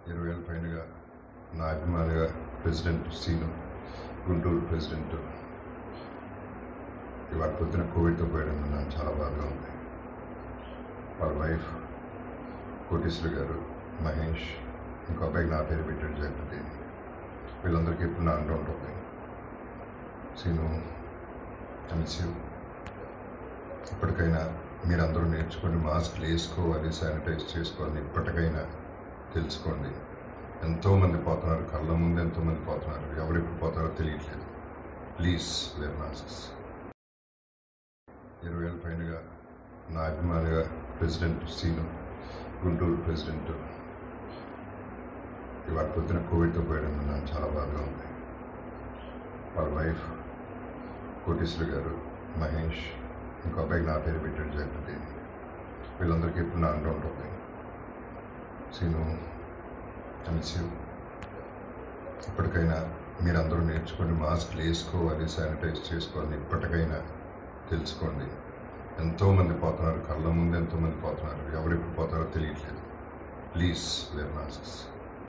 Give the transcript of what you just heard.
ఇరవై ఏళ్ళ పైనగా నా అభిమానిగా ప్రెసిడెంట్ సీను గుంటూరు ప్రెసిడెంట్ ఇవాళ పొద్దున కోవిడ్తో పోయడం నాకు చాలా బాధగా ఉంది వాళ్ళ వైఫ్ కోటేశ్వరి గారు మహేష్ ఇంకో అబ్బాయికి నా పేరు పెట్టాడు జగపతి వీళ్ళందరికీ ఇప్పుడు నా అండ ఉంటుంది సీను మిస్ యూ ఇప్పటికైనా మీరందరూ నేర్చుకొని మాస్క్లు వేసుకోవాలి శానిటైజ్ చేసుకోవాలి ఇప్పటికైనా తెలుసుకోండి ఎంతోమంది పోతున్నారు కళ్ళ ముందు ఎంతోమంది పోతున్నారు ఎవరు ఎప్పుడు పోతారో తెలియట్లేదు ప్లీజ్ వేర్ మాస్క్స్ ఇరవై ఏళ్ళ పైనగా నా అభిమానిగా ప్రెసిడెంట్ సీను గుంటూరు ప్రెసిడెంట్ ఇవాళ పొద్దున కోవిడ్తో పోయడం నాకు చాలా బాధగా ఉంది వాళ్ళ వైఫ్ కోటేశ్వరి గారు మహేష్ ఇంకో అబ్బాయికి నా పేరు పెట్టాడు జగపతి వీళ్ళందరికీ ఇప్పుడు నా అండ ఉంటుంది సీను మిస్ యూ ఇప్పటికైనా మీరందరూ నేర్చుకొని మాస్క్లు వేసుకోవాలి శానిటైజ్ చేసుకోవాలి ఇప్పటికైనా తెలుసుకోండి ఎంతోమంది పోతున్నారు కళ్ళ ముందు ఎంతోమంది పోతున్నారు ఎవరు ఎప్పుడు పోతారో తెలియట్లేదు ప్లీజ్ వేర్ మాస్క్స్